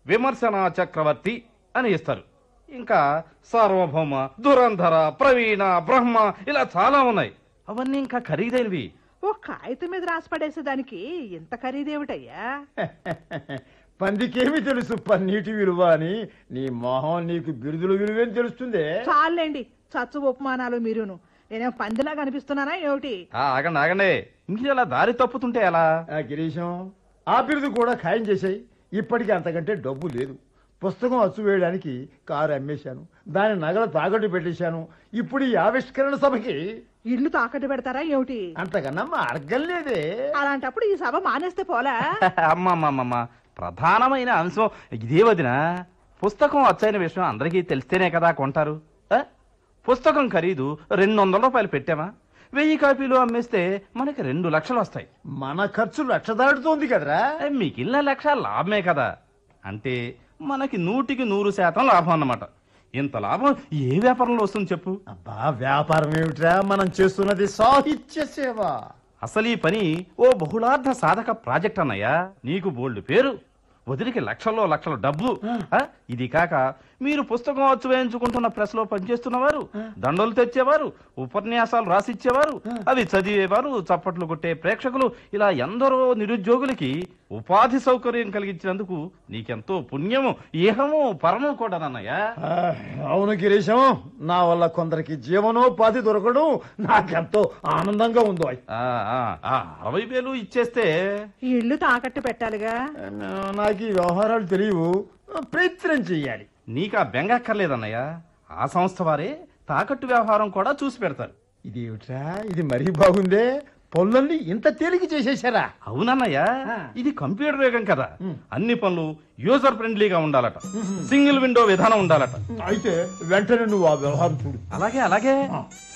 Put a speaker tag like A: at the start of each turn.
A: విమర్శన చక్రవర్తి అని ఇస్తారు ఇంకా సార్వభౌమ దురంధర ప్రవీణ బ్రహ్మ ఇలా చాలా ఉన్నాయి అవన్నీ ఇంకా ఖరీదైనవి
B: ఓ కాగితం మీద రాసి పడేసేదానికి ఇంత ఖరీదేమిటయ్యా
C: పందికేమి తెలుసు పన్నీటి విలువ అని నీ మొహం నీకు బిరుదుల విలువేం తెలుస్తుంది
B: చాలండి చచ్చు ఉపమానాలు మీరును నేనేం పందిలా కనిపిస్తున్నానా ఏమిటి
A: ఆ, ఆగండి ఆగండి మీరు ఇలా దారి తప్పుతుంటే ఎలా
C: ఆ గిరీశం ఆ బిరుదు కూడా ఖాయం చేశాయి ఇప్పటికీ అంతకంటే డబ్బు లేదు పుస్తకం అచ్చు వేయడానికి కారు అమ్మేశాను దాని నగలు తాకట్టు పెట్టేశాను ఇప్పుడు ఈ ఆవిష్కరణ సభకి
B: ఇల్లు తాకట్టు పెడతారా ఏమిటి
C: అంతకన్నా మార్గం లేదే
B: అలాంటప్పుడు ఈ సభ మానేస్తే పోలా
A: అమ్మమ్మమ్మమ్మ ప్రధానమైన అంశం ఇదే వదిన పుస్తకం వచ్చైన విషయం అందరికీ తెలిస్తేనే కదా కొంటారు ఆ? పుస్తకం ఖరీదు రెండు వందల రూపాయలు పెట్టామా వెయ్యి కాపీలు అమ్మేస్తే మనకి రెండు లక్షలు వస్తాయి
C: మన ఖర్చు లక్ష దాటుతోంది కదరా
A: ఏ, మిగిలిన లక్ష లాభమే కదా అంటే మనకి నూటికి నూరు శాతం లాభం అన్నమాట ఇంత లాభం ఏ వ్యాపారంలో వస్తుంది చెప్పు
C: అబ్బా వ్యాపారం ఏమిట్రా మనం చేస్తున్నది సాహిత్య సేవ
A: అసలు ఈ పని ఓ బహుళార్థ సాధక ప్రాజెక్ట్ అన్నయ్యా నీకు బోల్డ్ పేరు వదిలికి లక్షల్లో లక్షల డబ్బు ఆ, ఇది కాక మీరు పుస్తకం అచ్చు వేయించుకుంటున్న ప్రెస్ లో పనిచేస్తున్నవారు దండలు తెచ్చేవారు ఉపన్యాసాలు రాసిచ్చేవారు అవి చదివేవారు చప్పట్లు కొట్టే ప్రేక్షకులు ఇలా ఎందరో నిరుద్యోగులకి ఉపాధి సౌకర్యం కలిగించినందుకు నీకెంతో పుణ్యము ఏహము పరము కూడా అన్నయ్యా
C: ఆ, అవును గిరీశం నా వల్ల కొందరికి జీవనోపాధి దొరకడం నాకెంతో ఆనందంగా ఉందో
A: ఆ, ఆ, ఆ, అరవై వేలు ఇచ్చేస్తే
B: ఈ ఇల్లు తాకట్టు పెట్టాలిగా
C: నాకు ఈ వ్యవహారాలు తెలియవు ప్రయత్నం చెయ్యాలి
A: నీకా బెంగక్కర్లేదన్నయ్య ఆ సంస్థ వారే తాకట్టు వ్యవహారం కూడా చూసి పెడతారు
C: ఇదేమిట్రా ఇది మరీ బాగుందే పనులన్నీ ఇంత తేలిక చేసేశారా
A: అవునన్నయ్య
C: ఆ.
A: ఇది కంప్యూటర్ యుగం కదా
C: ఉమ్.
A: అన్ని పనులు యూజర్ ఫ్రెండ్లీగా ఉండాలట సింగిల్ విండో విధానం ఉండాలట
C: అయితే వెంటనే నువ్వు ఆ వ్యవహారం చూడు
A: అలాగే అలాగే
C: ఆ.